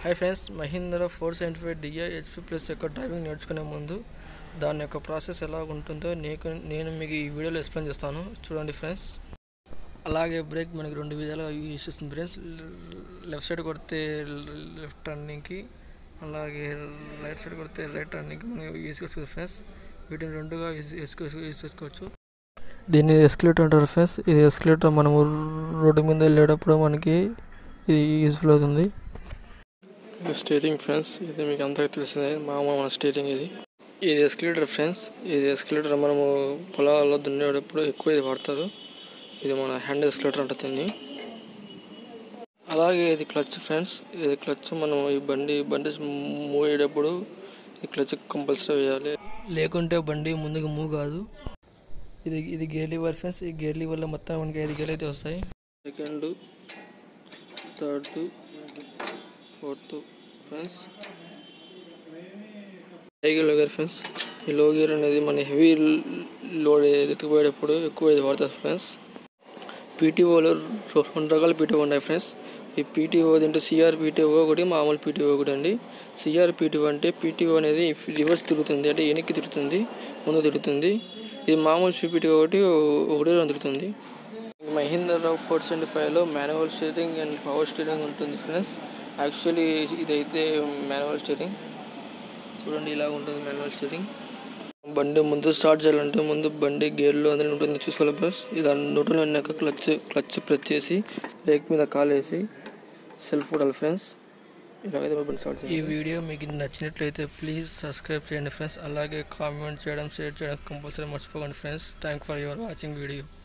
hi friends Mahindra four seventy five DI HP plus యొక్క driving నేర్చుకునే ముందు దాని యొక్క ప్రాసెస్ ఎలా ఉంటుందో నీకు నేను మీకు ఈ వీడియోలో ఎక్స్ప్లెయిన్ చేస్తాను చూడండి ఫ్రెండ్స్ అలాగే బ్రేక్ మనకి రెండు విధాలుగా యూస్ చేస్తుంది ఫ్రెండ్స్ లెఫ్ట్ సైడ్ కొడితే లెఫ్ట్ టర్నింగ్కి అలాగే రైట్ సైడ్ కొడితే రైట్ టర్నింగ్కి మనం యూస్ చేసుకోవచ్చు ఫ్రెండ్స్ వీటిని రెండుగా యూస్ యూస్ చేసుకోవచ్చు దీన్ని ఎస్కలేటర్ అంటారు ఫ్రెండ్స్ ఇది ఎస్కలేటర్ మనము రోడ్డు మీద వెళ్ళేటప్పుడు మనకి ఇది యూజ్ఫుల్ అవుతుంది ఇది స్టీరింగ్ ఫ్రెండ్స్ ఇది మీకు అందరికీ తెలిసిందే మామూలు మన స్టీరింగ్ ఇది ఇది ఎస్కలేటర్ ఫ్రెండ్స్ ఇది ఎస్కలేటర్ మనము పొలాల్లో దున్నేటప్పుడు ఎక్కువ ఇది వాడతారు ఇది మన హ్యాండ్ ఎస్కలేటర్ అంటుంది అలాగే ఇది క్లచ్ ఫ్రెండ్స్ ఇది క్లచ్ మనం ఈ బండి బండి మూవ్ అయ్యేటప్పుడు ఈ క్లచ్ కంపల్సరీ వేయాలి లేకుంటే బండి ముందుకు మూవ్ కాదు ఇది ఇది గేర్ లివర్ ఫ్రెండ్స్ ఈ గేర్ లివర్లో మొత్తం మనకి ఐదు గేర్లు అయితే వస్తాయి second third fourth friends cycle low gear friends ఈ లోగేర్ అనేది మన హెవీ లోడ్ ఎత్తుకుపోయేటప్పుడు ఎక్కువ ఇది వాడతారు ఫ్రెండ్స్ పీటీఓలో రెండు రకాల పీటీఓ ఉన్నాయి ఫ్రెండ్స్ ఈ పీటీఓ అంటే సిఆర్ పీటీఓ ఒకటి మామూలు పీటీఓ ఒకటి అండి సిఆర్ పీటీఓ అంటే పీటీఓ అనేది రివర్స్ తిరుగుతుంది అంటే వెనక్కి తిరుగుతుంది ముందు తిరుగుతుంది ఇది మామూలు పీటీఓ ఒకటి ఒకటి రెండు తిరుగుతుంది మహీంద్రా ఫోర్ సెవెంటీ ఫైవ్లో manual steering and power steering ఉంటుంది ఫ్రెండ్స్ యాక్చువల్లీ ఇదైతే మాన్యువల్ స్టీరింగ్ చూడండి ఇలా ఉంటుంది మాన్యువల్ స్టీరింగ్ బండి ముందు స్టార్ట్ చేయాలంటే ముందు బండి గేర్లో అందరూ ఉంటుంది చూసుకోవాలి ప్లస్ ఇది నూటలో ఉన్నాక క్లచ్ క్లచ్ ప్రెస్ చేసి బ్రేక్ మీద కాలేసి సెల్ఫ్ కొడాలి ఫ్రెండ్స్ ఇలాగైతే బండి స్టార్ట్ ఈ వీడియో మీకు నచ్చినట్లయితే ప్లీజ్ సబ్స్క్రైబ్ చేయండి ఫ్రెండ్స్ అలాగే కామెంట్ చేయడం షేర్ చేయడం కంపల్సరీ మర్చిపోకండి friends thank for your watching video